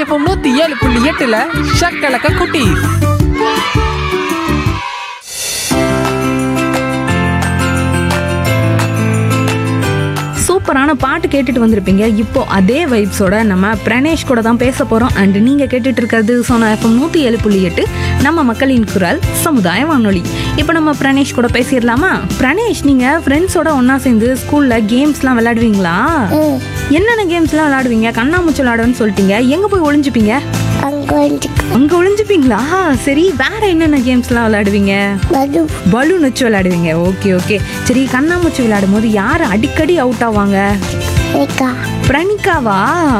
FM நூத்தி ஏழு புள்ளி எட்டுல ஷக்கலக்க குட்டி சூப்பரான பாட்டு கேட்டுட்டு வந்திருப்பீங்க இப்போ அதே வைப்ஸோட நம்ம பிரணேஷ் கூட தான் பேச போறோம் அண்ட் நீங்க கேட்டுட்டு இருக்கிறது சோனா எஃப்எம் நூத்தி ஏழு புள்ளி எட்டு நம்ம மக்களின் குரல் சமுதாய வானொலி இப்போ நம்ம பிரணேஷ் கூட பேசிடலாமா பிரணேஷ் நீங்க ஃப்ரெண்ட்ஸோட ஒண்ணா சேர்ந்து ஸ்கூல்ல கேம்ஸ்லாம் விளையாடுவீங்களா என்னென்ன கேம்ஸ்லாம் விளையாடுவீங்க கண்ணாமூச்சி விளையாடுவேன்னு சொல்லிட்டீங்க எங்க போய் ஒளிஞ்சுப்பீங்க அங்கே வந்து அங்க ஒளிஞ்சுப்பீங்களா சரி வேற என்னென்ன கேம்ஸ்லாம் விளையாடுவீங்க மது பலூன் வச்சு விளையாடுவீங்க ஓகே ஓகே சரி கண்ணாமூச்சி விளையாடும் போது யார் அடிக்கடி அவுட் ஆவாங்க ரேகா பிரணிகாவா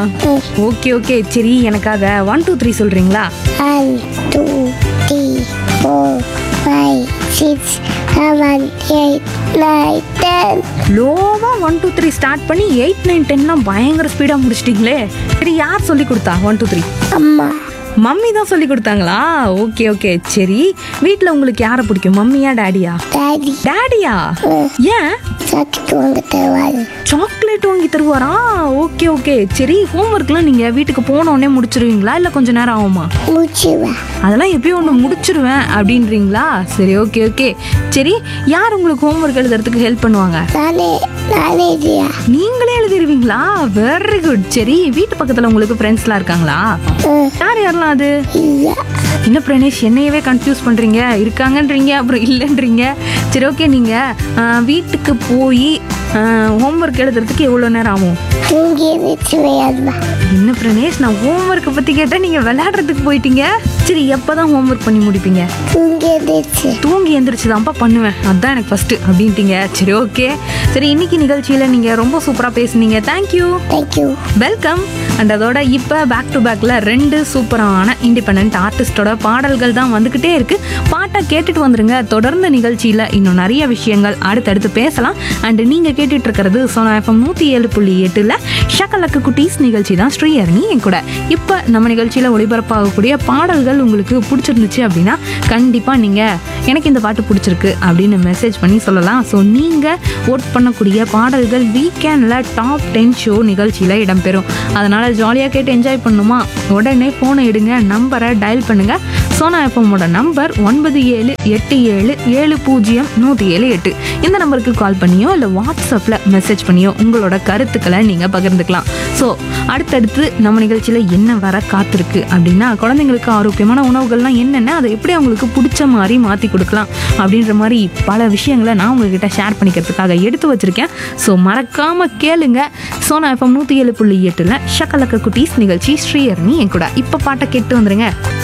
ஓகே ஓகே சரி எனக்காக ஒன் டூ த்ரீ சொல்றீங்களா one two three four five six seven eight nine ten லோவா ஒன் டூ த்ரீ ஸ்டார்ட் பண்ணி எயிட் நைன் டென்லாம் பயங்கர ஸ்பீடாக முடிச்சிட்டிங்களே சரி யார் சொல்லி கொடுத்தா ஒன் டூ த்ரீ அம்மா மம்மி தான் சொல்லி கொடுத்தாங்களா ஓகே ஓகே சரி வீட்டில் உங்களுக்கு யாரை பிடிக்கும் மம்மியா டேடியா டாடி டேடியா ஏன் சாப்பிட்டு வாங்க தருவாரு சாக்லேட் வாங்கி தருவாரா ஓகே ஓகே சரி ஹோம்ஒர்க்லாம் நீங்கள் வீட்டுக்கு போன உடனே முடிச்சிருவீங்களா இல்லை கொஞ்ச நேரம் ஆகுமா மூச்சுவேன் அதெல்லாம் எப்பயும் ஒன்று முடிச்சிருவேன் அப்படின்றீங்களா சரி ஓகே ஓகே சரி யார் உங்களுக்கு ஹோம்ஒர்க் எழுதுறதுக்கு ஹெல்ப் பண்ணுவாங்க நானே நானே இல்லையா நீங்களே எழுதிருவீங்களா வெரி குட் சரி வீட்டு பக்கத்தில் உங்களுக்கு ஃப்ரெண்ட்ஸ்லாம் இருக்காங்களா யார் யாரெல்லாம் அது இல்லை என்ன பிரணேஷ் என்னையவே கன்ஃபியூஸ் பண்ணுறீங்க இருக்காங்கன்றீங்க அப்புறம் இல்லைன்றீங்க சரி ஓகே நீங்கள் வீட்டுக்கு போய் ஹோம்ஒர்க் எழுதுறதுக்கு எவ்வளோ நேரம் ஆகும் தூங்கி வச்சு விளையாடுவேன் என்ன பிரணேஷ் நான் ஹோம்ஒர்க்கை பற்றி கேட்டால் நீங்கள் விளையாடுறதுக்கு போயிட்டீங்க சரி எப்போ தான் ஹோம்ஒர்க் பண்ணி முடிப்பீங்க தூங்கி வச்சு தூங்கி எந்திரிச்சு தான்ப்பா பண்ணுவேன் அதுதான் எனக்கு ஃபஸ்ட்டு அப்படின்ட்டீங்க சரி ஓகே சரி இன்னைக்கு நிகழ்ச்சியில் நீங்கள் ரொம்ப சூப்பராக பேசுனீங்க தேங்க்யூ தேங்க்யூ வெல்கம் அண்ட் அதோட இப்போ பேக் டு பேக்கில் ரெண்டு சூப்பரான இண்டிபெண்ட் ஆர்டிஸ்டோட பாடல்கள் தான் வந்துக்கிட்டே இருக்கு பாட்டை கேட்டுட்டு வந்துருங்க தொடர்ந்து நிகழ்ச்சியில் இன்னும் நிறைய விஷயங்கள் அடுத்தடுத்து பேசலாம் அண்ட் நீங்கள் கேட்டுட்டு இருக்கிறது சோனா எஃப்எம் நூற்றி ஏழு புள்ளி எட்டில் ஷக்கலக்கு குட்டீஸ் நிகழ்ச்சி தான் ஸ்ரீஹரணி என் கூட இப்போ நம்ம நிகழ்ச்சியில் ஒளிபரப்பாகக்கூடிய பாடல்கள் உங்களுக்கு பிடிச்சிருந்துச்சு அப்படின்னா கண்டிப்பாக நீங்கள் எனக்கு இந்த பாட்டு பிடிச்சிருக்கு அப்படின்னு மெசேஜ் பண்ணி சொல்லலாம் ஸோ நீங்கள் ஓட் பண்ணக்கூடிய பாடல்கள் வீக்கெண்டில் டாப் டென் ஷோ நிகழ்ச்சியில் இடம்பெறும் அதனால் ஜாலியாக கேட்டு என்ஜாய் பண்ணுமா உடனே ஃபோனை எடுங்க நம்பரை டயல் பண்ணுங்கள் சோனா எஃப்எம்மோட நம்பர் ஒன்பது ஏழு எட்டு ஏழு ஏழு பூஜ்ஜியம் நூற்றி ஏழு எட்டு இந்த நம்பருக்கு கால் பண்ணியோ இல்லை வாட்ஸ்அப்பில் மெசேஜ் பண்ணியோ உங்களோட கருத்துக்களை நீங்கள் பகிர்ந்துக்கலாம் ஸோ அடுத்தடுத்து நம்ம நிகழ்ச்சியில் என்ன வர காத்திருக்கு அப்படின்னா குழந்தைங்களுக்கு ஆரோக்கியமான உணவுகள்லாம் என்னென்ன அதை எப்படி அவங்களுக்கு பிடிச்ச மாதிரி மாற்றி கொடுக்கலாம் அப்படின்ற மாதிரி பல விஷயங்களை நான் உங்ககிட்ட ஷேர் பண்ணிக்கிறதுக்காக எடுத்து வச்சிருக்கேன் ஸோ மறக்காமல் கேளுங்க சோனா எஃப்எம் நூற்றி ஏழு புள்ளி எட்டில் ஷக்கலக்க குட்டீஸ் நிகழ்ச்சி ஸ்ரீயர்னி என் கூட இப்போ பாட்டை கேட்டு வந்துருங்க